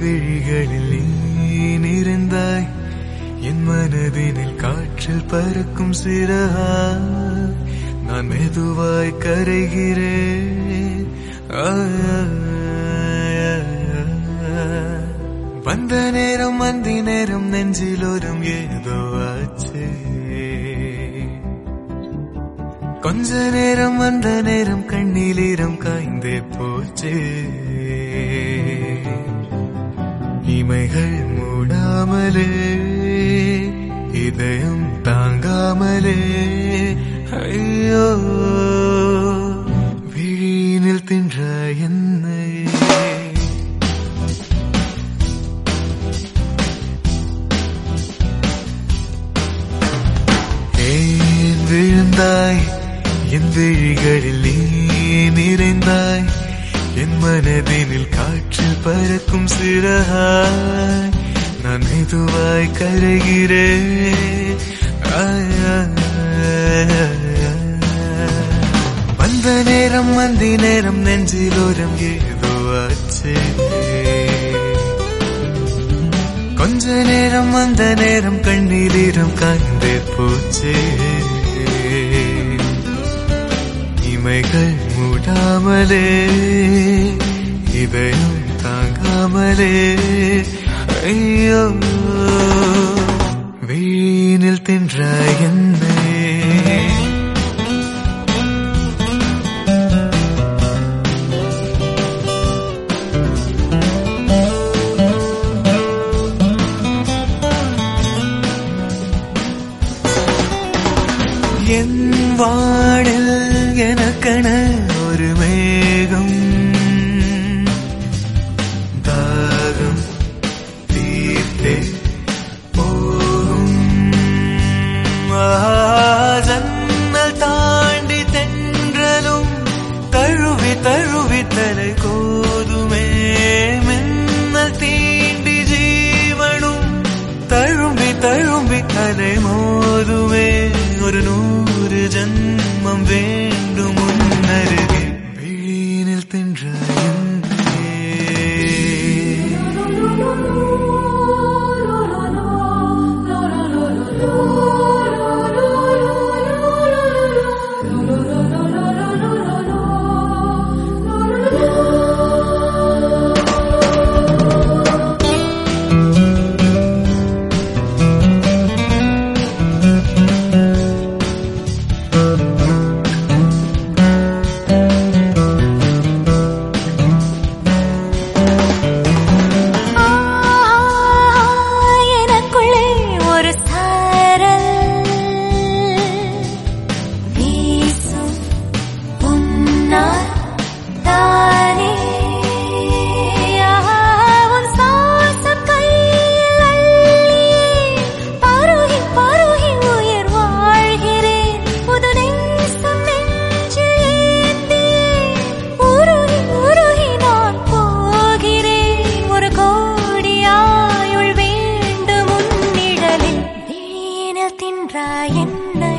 விழிகளில் நீ நிறைந்தாய் என் மனதினில் காற்றில் பறக்கும் சிறகாய் நான் மெதுவாய் கரைகிறேன் ஆ, வந்த நேரம் வந்தி நேரம் நெஞ்சிலோரம் ஏதோ ஆச்சு கொஞ்ச நேரம் வந்த நேரம் கண்ணீரம் காய்ந்தே போச்சு இமைகள் மூடாமலே இதயம் தாங்காமலே ஐயோ விழியினில் தின்ற என்னை ஏன் விழுந்தாய் என் விழிகளில் நீ நிறைந்தாய் என் மனதினில் காற்றில் பறக்கும் சிறகாய் நான் மெதுவாய் கரைகிறேன் ஆ, ஆ, ஆ, ஆ. வந்த நேரம் வந்தி நேரம் நெஞ்சிலோரம் ஏதோ ஆச்சு கொஞ்ச நேரம் வந்த நேரம் கண்ணீரம் காய்ந்தே போச்சு இமைகள் மூடாமலே இதயம் தாங்காமலே ஐயோ வீணில் தின்ற என்னை என் வாடல் எனக்கென ஒரு மேகம் தாகம் தீர்த்தே போகும் ஆ, ஜன்னல் தாண்டி தென்றலும் தழுவி தழுவி தலை கோதுமே மின்னல் தீண்டி ஜீவனும் தழும்பி தழும்பி தலை மோதுமே ஒரு நூறு ஜன்மம் வேண்டும் முன்னருகே விழியினில் தின்ற என்னே. எனக்குள்ளே ஒரு சாரல் வீசும் உன்னால் தானே உன் சுவாசம் கையில் அள்ளியே பருகி பருகி உயிர் வாழ்கிறேன் புது நேசம் நெஞ்சில் ஏந்தியே உருகி உருகி நான் போகிறேன் ஒரு கோடி ஆயுள் வேண்டும் உன்னிழலில் வீணில் தின்றாய் என்னை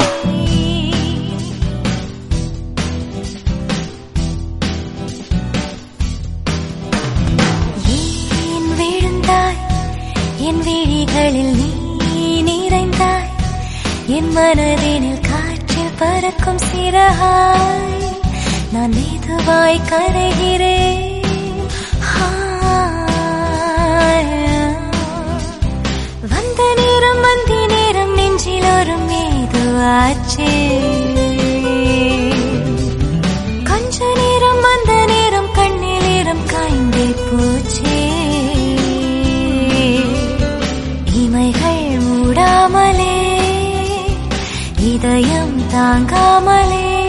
ஏன் விழுந்தாய் என் விழிகளில் நீ நிறைந்தாய் என் மனதினில் காற்றில் பறக்கும் சிறகாய் நான் மெதுவாய் கரைகிறேன் ஆ, வந்த நேரம் வந்தி நேரம் நெஞ்சிலோரும் ஏதோ ஆச்சே கொஞ்ச நேரம் வந்த நேரம் கண்ணில் ஈரம் காய்ந்தே போச்சே இமைகள் மூடாமலே இதயம் தாங்காமலே